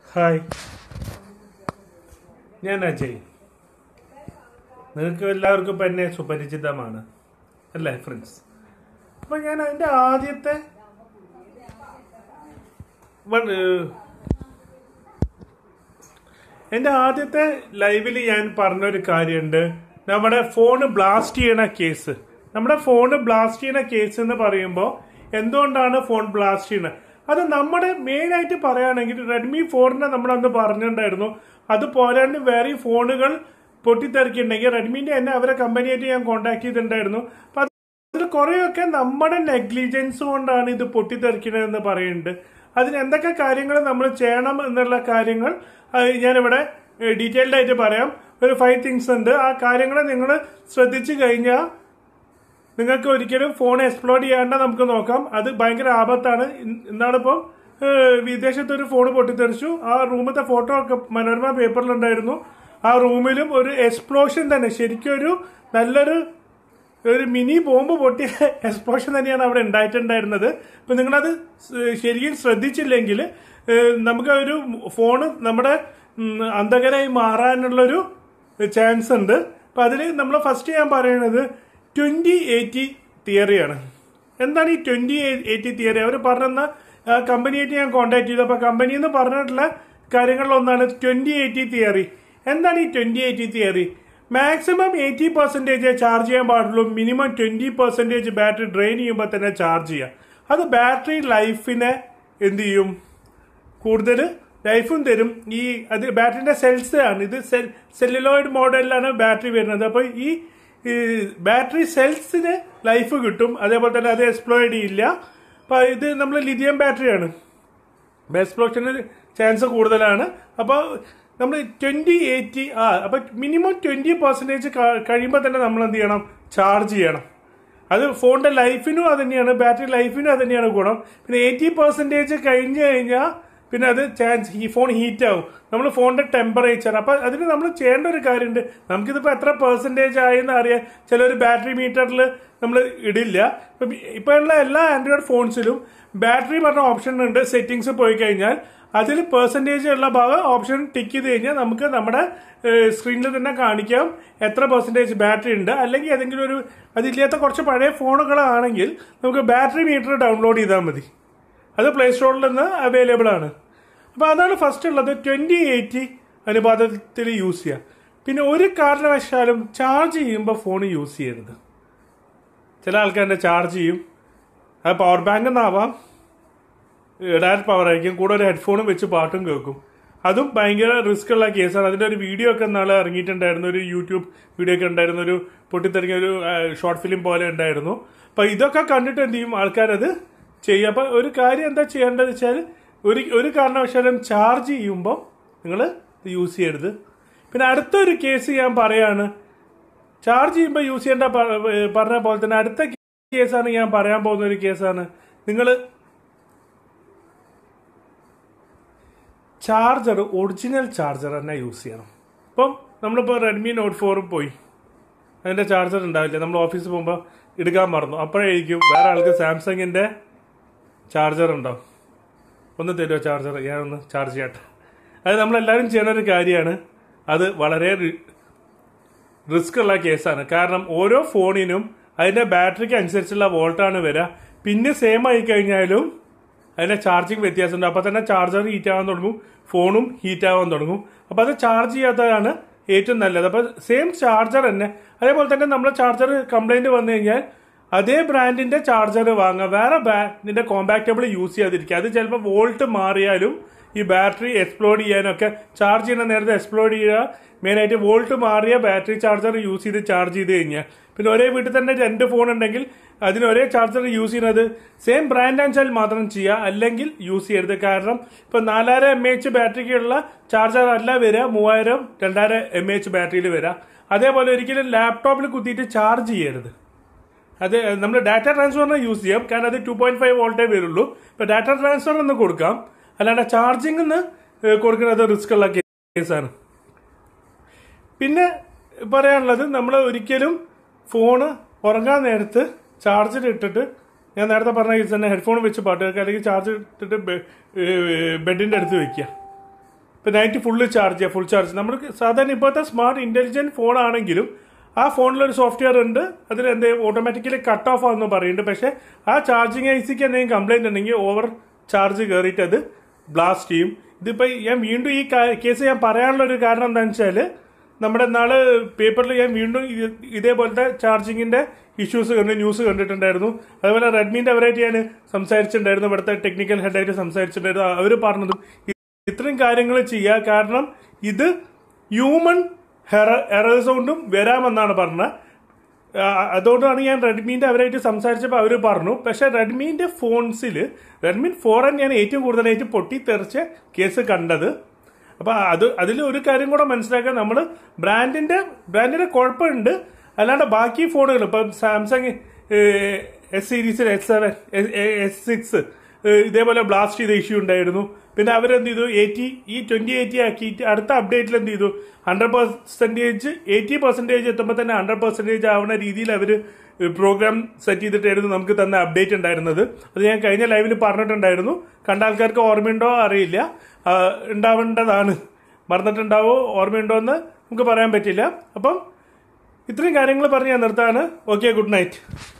hi ഞാൻ അജയ് നിങ്ങൾക്ക് എല്ലാവർക്കും ഇപ്പം എന്നെ സുപരിചിതമാണ് അല്ലേ ഫ്രണ്ട്സ് അപ്പം ഞാൻ അതിൻ്റെ ആദ്യത്തെ വൺ- ഏഹ്, എൻ്റെ ആദ്യത്തെ ലൈവിൽ ഞാൻ പറഞ്ഞൊരു കാര്യമുണ്ട് നമ്മുടെ ഫോൺ ബ്ലാസ്റ്റ് ചെയ്യണ കേസ് നമ്മുടെ ഫോൺ ബ്ലാസ്റ്റ് ചെയ്യണ കേസ് എന്ന് പറയുമ്പോൾ എന്തുകൊണ്ടാണ് ഫോൺ ബ്ലാസ്റ്റ് ചെയ്യണത് അത് നമ്മുടെ മെയിൻ ആയിട്ട് പറയുകയാണെങ്കിൽ റെഡ്മി ഫോറിനെ നമ്മൾ അന്ന് പറഞ്ഞിട്ടുണ്ടായിരുന്നു അത് പോരാണ്ട് വേറെ ഫോണുകൾ പൊട്ടിത്തെറിക്കുന്നുണ്ടെങ്കിൽ റെഡ്മിന്റെ തന്നെ അവരെ കമ്പനിയായിട്ട് ഞാൻ കോൺടാക്ട് ചെയ്തിട്ടുണ്ടായിരുന്നു അപ്പൊ അതിൽ കുറേയൊക്കെ നമ്മുടെ നെഗ്ലിജൻസ് കൊണ്ടാണ് ഇത് പൊട്ടിത്തെറിക്കണതെന്ന് പറയുന്നുണ്ട് അതിന് എന്തൊക്കെ കാര്യങ്ങൾ നമ്മൾ ചെയ്യണം എന്നുള്ള കാര്യങ്ങൾ അത് ഞാനിവിടെ ഡീറ്റെയിൽഡ് ആയിട്ട് പറയാം ഒരു ഫൈവ് തിങ്സ് ഉണ്ട് ആ കാര്യങ്ങൾ നിങ്ങൾ ശ്രദ്ധിച്ചു കഴിഞ്ഞാൽ നിങ്ങൾക്ക് ഒരിക്കലും ഫോൺ എക്സ്പ്ലോർ ചെയ്യാണ്ട് നമുക്ക് നോക്കാം അത് ഭയങ്കര ആപത്താണ് ഇന്ന് ഇന്നാളിപ്പം ഏഹ്, വിദേശത്ത് ഒരു ഫോൺ പൊട്ടിത്തെറിച്ചു ആ റൂമത്തെ ഫോട്ടോ ഒക്കെ മനോരമ പേപ്പറിലുണ്ടായിരുന്നു ആ റൂമിലും ഒരു എക്സ്പ്ലോഷൻ തന്നെ ശരിക്കും ഒരു നല്ലൊരു ഒരു മിനി ബോംബ് പൊട്ടിയ എക്സ്പ്ലോഷൻ തന്നെയാണ് അവിടെ ഉണ്ടായിട്ടുണ്ടായിരുന്നത് അപ്പൊ നിങ്ങളത് സ് ശരിക്കും ശ്രദ്ധിച്ചില്ലെങ്കിൽ ഏഹ്, നമുക്ക് ഒരു ഫോണ് നമ്മുടെ ഉം, അന്ധകരായി മാറാനുള്ളൊരു ചാൻസ് ഉണ്ട് അപ്പൊ അതിൽ നമ്മൾ ഫസ്റ്റ് ഞാൻ പറയുന്നത് ട്വന്റി എയ്റ്റി തിയറിയാണ് എന്താണ് ഈ ട്വന്റി എയ്റ്റി തിയറി അവർ പറഞ്ഞ കമ്പനിയായിട്ട് ഞാൻ കോൺടാക്ട് ചെയ്തു അപ്പൊ കമ്പനി എന്ന് പറഞ്ഞിട്ടുള്ള കാര്യങ്ങളിലൊന്നാണ് ട്വന്റി എയ്റ്റി തിയറി എന്താണ് ഈ twenty eighty theory maximum eighty percentage charge ചെയ്യാൻ പാടുള്ളൂ minimum twenty percentage battery drain ചെയ്യുമ്പോൾ തന്നെ ചാർജ് ചെയ്യാം അത് ബാറ്ററി ലൈഫിനെ എന്ത് ചെയ്യും കൂടുതൽ ലൈഫും തരും ഈ അത് ബാറ്ററിന്റെ സെൽസ് ആണ് ഇത് സെൽ സെല്ലുലോയിഡ് മോഡലിലാണ് ബാറ്ററി വരുന്നത് അപ്പോൾ ഈ ഈ ബാറ്ററി സെൽസിന് ലൈഫ് കിട്ടും അതേപോലെ തന്നെ അത് എക്സ്പ്ലോയിഡ് ചെയ്യില്ല അപ്പൊ ഇത് നമ്മൾ ലിഥിയം ബാറ്ററിയാണ് എക്സ്പ്ലോഷന് ചാൻസ് കൂടുതലാണ് അപ്പോൾ നമ്മൾ ട്വന്റി എയ്റ്റി ആ അപ്പൊ മിനിമം ട്വന്റി പെർസെന്റേജ് കഴിയുമ്പോൾ തന്നെ നമ്മൾ എന്ത് ചെയ്യണം ചാർജ് ചെയ്യണം അത് ഫോണിന്റെ ലൈഫിനും അത് തന്നെയാണ് ബാറ്ററി ലൈഫിനും അത് തന്നെയാണ് ഗുണം പിന്നെ എയ്റ്റി പെർസെന്റേജ് കഴിഞ്ഞു കഴിഞ്ഞാൽ പിന്നെ അത് ചാൻസ് ഈ ഫോൺ ഹീറ്റ് ആവും നമ്മൾ ഫോണിന്റെ ടെമ്പറേച്ചർ അപ്പൊ അതിന് നമ്മൾ ചെയ്യേണ്ട ഒരു കാര്യമുണ്ട് നമുക്കിതിപ്പോ എത്ര പെർസെന്റേജ് ആയെന്ന് അറിയാം ചിലർ ബാറ്ററി മീറ്ററിൽ നമ്മൾ ഇടില്ല ഇപ്പൊ ഇപ്പൊ ഉള്ള എല്ലാ ആൻഡ്രോയിഡ് ഫോൺസിലും ബാറ്ററി പറഞ്ഞ ഓപ്ഷൻ ഉണ്ട് സെറ്റിംഗ്സ് പോയി കഴിഞ്ഞാൽ അതിൽ പെർസെന്റേജ് ഉള്ള ഭാഗം ഓപ്ഷൻ ടിക്ക് ചെയ്ത് കഴിഞ്ഞാൽ നമുക്ക് നമ്മുടെ സ്ക്രീനിൽ തന്നെ കാണിക്കാം എത്ര പെർസെന്റേജ് ബാറ്ററി ഉണ്ട് അല്ലെങ്കിൽ ഏതെങ്കിലും ഒരു അതില്ലാത്ത കുറച്ച് പഴയ ഫോണുകളാണെങ്കിൽ നമുക്ക് ബാറ്ററി മീറ്റർ ഡൗൺലോഡ് ചെയ്താൽ മതി അത് പ്ലേ സ്റ്റോറിൽ നിന്ന് അവൈലബിൾ ആണ് അപ്പൊ അതാണ് ഫസ്റ്റ് ഉള്ളത് ട്വന്റി എയ്റ്റി അനുപാതത്തിൽ യൂസ് ചെയ്യുക പിന്നെ ഒരു കാരണവശാലും ചാർജ് ചെയ്യുമ്പോൾ ഫോൺ യൂസ് ചെയ്യരുത് ചില ആൾക്കാരുടെ ചാർജ് ചെയ്യും അത് പവർ ബാങ്ക് എന്നാവാം ഡയറക്റ്റ് പവർ ആയിരിക്കും കൂടെ ഒരു ഹെഡ്ഫോണും വെച്ച് പാട്ടും കേൾക്കും അതും ഭയങ്കര റിസ്ക് ഉള്ള കേസാണ് അതിന്റെ ഒരു വീഡിയോ ഒക്കെ നാളെ ഇറങ്ങിയിട്ടുണ്ടായിരുന്നു ഒരു യൂട്യൂബ് വീഡിയോ ഒക്കെ ഉണ്ടായിരുന്നു ഒരു പൊട്ടിത്തെറിഞ്ഞ ഒരു ഷോർട്ട് ഫിലിം പോലെ ഉണ്ടായിരുന്നു അപ്പൊ ഇതൊക്കെ കണ്ടിട്ട് എന്ത് ചെയ്യും ആൾക്കാരത് ചെയ്യും അപ്പൊ ഒരു കാര്യം എന്താ ചെയ്യേണ്ടത് വെച്ചാൽ ഒരു ഒരു കാരണവശാലും ചാർജ് ചെയ്യുമ്പോൾ നിങ്ങൾ യൂസ് ചെയ്യരുത് പിന്നെ അടുത്തൊരു കേസ് ഞാൻ പറയാണ് ചാർജ് ചെയ്യുമ്പോൾ യൂസ് ചെയ്യേണ്ട പ- പറഞ്ഞ പോലെ തന്നെ അടുത്ത കേസാണ് ഞാൻ പറയാൻ പോകുന്ന ഒരു കേസാണ് നിങ്ങൾ ചാർജർ ഒറിജിനൽ ചാർജർ തന്നെ യൂസ് ചെയ്യണം ഇപ്പം നമ്മളിപ്പോൾ റെഡ്മി നോട്ട് ഫോറും പോയി അതിന്റെ ചാർജർ ഉണ്ടാവില്ല നമ്മൾ ഓഫീസിൽ പോകുമ്പോൾ എടുക്കാൻ മറന്നു അപ്പോഴായിരിക്കും വേറെ ആൾക്ക് സാംസങ്ങിന്റെ ചാർജർ ഉണ്ടോ ഒന്ന് തരുമോ ചാർജർ ഞാനൊന്ന് ചാർജ് ചെയ്യട്ടെ അത് നമ്മളെല്ലാവരും ചെയ്യണ ഒരു കാര്യമാണ് അത് വളരെ റിസ്ക് ഉള്ള കേസാണ് കാരണം ഓരോ ഫോണിനും അതിന്റെ ബാറ്ററിക്ക് അനുസരിച്ചുള്ള വോൾട്ടാണ് വരിക പിന്നെ സെയിം ആയി കഴിഞ്ഞാലും അതിന്റെ ചാർജിങ് വ്യത്യാസമുണ്ട് അപ്പൊ തന്നെ ചാർജർ ഹീറ്റ് ആവാൻ തുടങ്ങും ഫോണും ഹീറ്റ് ആവാൻ തുടങ്ങും അപ്പൊ അത് ചാർജ് ചെയ്യാത്തതാണ് ഏറ്റവും നല്ലത് അപ്പൊ സെയിം ചാർജർ തന്നെ അതേപോലെ തന്നെ നമ്മുടെ ചാർജർ കംപ്ലൈന്റ് വന്നു കഴിഞ്ഞാൽ അതേ ബ്രാൻഡിന്റെ ചാർജർ വാങ്ങുക വേറെ ബ്രാൻഡിന്റെ കോമ്പാക്റ്റബിൾ യൂസ് ചെയ്യാതിരിക്കുക അത് ചിലപ്പോൾ വോൾട്ട് മാറിയാലും ഈ ബാറ്ററി എക്സ്പ്ലോഡ് ചെയ്യാനൊക്കെ ചാർജ് ചെയ്യുന്ന നേരത്തെ എക്സ്പ്ലോഡ് ചെയ്യുക മെയിനായിട്ട് വോൾട്ട് മാറിയ ബാറ്ററി ചാർജർ യൂസ് ചെയ്ത് ചാർജ് ചെയ്ത് കഴിഞ്ഞാൽ പിന്നെ ഒരേ വീട്ടിൽ തന്നെ രണ്ട് ഫോൺ ഉണ്ടെങ്കിൽ അതിന് ഒരേ ചാർജർ യൂസ് ചെയ്യുന്നത് സെയിം ബ്രാൻഡ് ആൻഡ് സെൽ മാത്രം ചെയ്യുക അല്ലെങ്കിൽ യൂസ് ചെയ്യരുത് കാരണം ഇപ്പൊ നാലായിരം എം എച്ച് ബാറ്ററിക്കുള്ള ചാർജർ അല്ല വരിക മൂവായിരം രണ്ടായിരം എം എച്ച് ബാറ്ററിയിൽ വരിക അതേപോലെ ഒരിക്കലും ലാപ്ടോപ്പിൽ കുത്തിയിട്ട് ചാർജ് ചെയ്യരുത് അത് നമ്മൾ ഡാറ്റ ട്രാൻസ്ഫറിന് യൂസ് ചെയ്യാം കാരണം അത് ടു പോയിന്റ് ഫൈവ് വോൾട്ടേ വരുള്ളൂ ഇപ്പൊ ഡാറ്റ ട്രാൻസ്ഫർ എന്ന് കൊടുക്കാം അല്ലാണ്ട് ചാർജിംഗ് കൊടുക്കുന്നത് റിസ്ക് ഉള്ള കേസാണ് പിന്നെ പറയാനുള്ളത് നമ്മൾ ഒരിക്കലും ഫോണ് ഉറങ്ങാൻ നേരത്ത് ചാർജർ ഇട്ടിട്ട് ഞാൻ നേരത്തെ പറഞ്ഞ കേസ് തന്നെ ഹെഡ്ഫോൺ വെച്ച് പാട്ട് കേൾക്കുക അല്ലെങ്കിൽ ചാർജ് ഇട്ടിട്ട് ബെഡിന്റെ അടുത്ത് വെക്കുക ഇപ്പം നൈറ്റ് ഫുള്ള് ചാർജ് ചെയ്യുക ഫുൾ ചാർജ് നമ്മൾ സാധാരണ ഇപ്പോഴത്തെ സ്മാർട്ട് ഇന്റലിജന്റ് ഫോൺ ആണെങ്കിലും ആ ഫോണിലൊരു സോഫ്റ്റ്വെയർ ഉണ്ട് അതിൽ എന്ത് ഓട്ടോമാറ്റിക്കലി കട്ട് ഓഫ് ആണെന്ന് പറയുന്നുണ്ട് പക്ഷേ ആ ചാർജിങ് ഐസിക്ക് എന്തെങ്കിലും കംപ്ലൈന്റ് ഉണ്ടെങ്കിൽ ഓവർ ചാർജ് കയറിയിട്ട് അത് ബ്ലാസ്റ്റ് ചെയ്യും ഇതിപ്പോൾ ഞാൻ വീണ്ടും ഈ കേസ് ഞാൻ പറയാനുള്ള ഒരു കാരണം എന്താണെന്ന് വെച്ചാൽ നമ്മുടെ നാള് പേപ്പറിൽ ഞാൻ വീണ്ടും ഇത് ഇതേപോലത്തെ ചാർജിങ്ങിന്റെ ഇഷ്യൂസ് കണ്ട് ന്യൂസ് കണ്ടിട്ടുണ്ടായിരുന്നു അതുപോലെ റെഡ്മിന്റെ അവരായിട്ട് ഞാൻ സംസാരിച്ചിട്ടുണ്ടായിരുന്നു ഇവിടുത്തെ ടെക്നിക്കൽ ഹെഡായിട്ട് സംസാരിച്ചിട്ടുണ്ടായിരുന്നു അവർ പറഞ്ഞതും ഇ- ഇത്രയും കാര്യങ്ങൾ ചെയ്യുക കാരണം ഇത് ഹ്യൂമൻ എറേഴ്സ് കൊണ്ടും വരാമെന്നാണ് പറഞ്ഞത് ആ, അതുകൊണ്ടാണ് ഞാൻ റെഡ്മീൻ്റെ അവരായിട്ട് സംസാരിച്ചപ്പോൾ അവർ പറഞ്ഞു പക്ഷെ റെഡ്മീൻ്റെ ഫോൺസിൽ റെഡ്മി ഫോർ ഞാൻ ഏറ്റവും കൂടുതലായിട്ട് പൊട്ടിത്തെറിച്ച കേസ് കണ്ടത് അപ്പൊ അത് അതിൽ ഒരു കാര്യം കൂടെ മനസ്സിലാക്കാൻ നമ്മൾ ബ്രാൻഡിന്റെ ബ്രാൻഡിന്റെ കുഴപ്പമുണ്ട് അല്ലാണ്ട് ബാക്കി ഫോണുകൾ ഇപ്പം സാംസങ് എസ് സീരീസിൽ എസ് സെവൻ എസ് സിക്സ് ഇതേപോലെ ബ്ലാസ്റ്റ് ചെയ്ത ഇഷ്യൂ ഉണ്ടായിരുന്നു പിന്നെ അവരെന്ത് ചെയ്തു എയ്റ്റി ഈ ട്വന്റി എയ്റ്റി ആക്കിയിട്ട് അടുത്ത അപ്ഡേറ്റിൽ എന്ത് ചെയ്തു ഹൺഡ്രഡ് പെർസെന്റേജ് എയ്റ്റി പെർസെന്റേജ് എത്തുമ്പോൾ തന്നെ ഹൺഡ്രഡ് പെർസെന്റേജ് ആവുന്ന രീതിയിൽ അവർ പ്രോഗ്രാം സെറ്റ് ചെയ്തിട്ടായിരുന്നു നമുക്ക് തന്ന അപ്ഡേറ്റ് ഉണ്ടായിരുന്നത് അത് ഞാൻ കഴിഞ്ഞ ലൈവിൽ പറഞ്ഞിട്ടുണ്ടായിരുന്നു കണ്ട ആൾക്കാർക്ക് ഓർമ്മയുണ്ടോ അറിയില്ല ആ, ഉണ്ടാവേണ്ടതാണ് മറന്നിട്ടുണ്ടാവോ ഓർമ്മയുണ്ടോ എന്ന് നമുക്ക് പറയാൻ പറ്റില്ല അപ്പം ഇത്രയും കാര്യങ്ങൾ പറഞ്ഞ് ഞാൻ നിർത്താണ് ഓക്കെ ഗുഡ് നൈറ്റ്